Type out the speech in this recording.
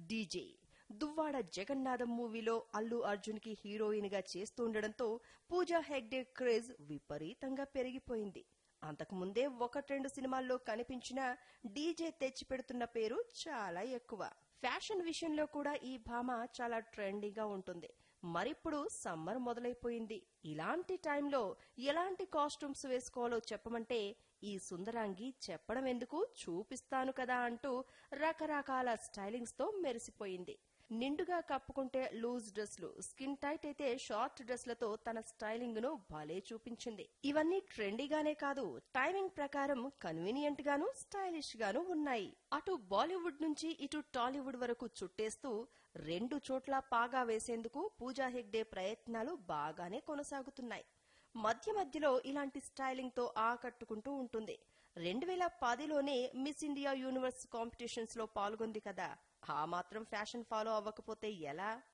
DJ Duvvada Jagannatham మూవీలో అల్లు అర్జున్ కి heroine గా చేస్తుండడంతో పూజా హెగ్డే క్రేజ్ విపరీతంగా పెరిగిపోయింది అంతకుముందే ఒకట్రెండు సినిమాల్లో కనిపించిన డీజే తెచ్చిపెడుతున్న పేరు చాలా ఎక్కువ ఫ్యాషన్ విషయంలో కూడా ఈ భామ చాలా ట్రెండీగా ఉంటుంది మరిప్పుడు సమ్మర్ మొదలైపోయింది ఇలాంటి టైంలో ఎలాంటి కాస్ట్యూమ్స్ వేసుకోవాలో చెప్పమంటే ఈ సుందరాంగి చెప్పడం ఎందుకు చూపిస్తాను కదా అంటూ రకరకాల స్టైలింగ్స్ తో మెరిసిపోయింది నిండుగా కప్పుకుంటే లూజ్ డ్రెస్లు స్కిన్ టైట్ అయితే షార్ట్ డ్రెస్లతో తన స్టైలింగ్ ను భలే చూపించింది ఇవన్నీ ట్రెండీగానే కాదు టైమింగ్ ప్రకారం కన్వీనియంట్ గాను స్టైలిష్ గాను ఉన్నాయి అటు బాలీవుడ్ నుంచి ఇటు టాలీవుడ్ వరకు చుట్టేస్తూ రెండు చోట్ల పాగా వేసేందుకు పూజా హెగ్డే ప్రయత్నాలు బాగానే కొనసాగుతున్నాయి మధ్య మధ్యలో ఇలాంటి స్టైలింగ్ తో ఆకట్టుకుంటూ ఉంటుంది రెండు వేల పదిలోనే మిస్ ఇండియా యూనివర్స్ కాంపిటీషన్స్ లో పాల్గొంది కదా ఆ మాత్రం ఫ్యాషన్ ఫాలో అవ్వకపోతే ఎలా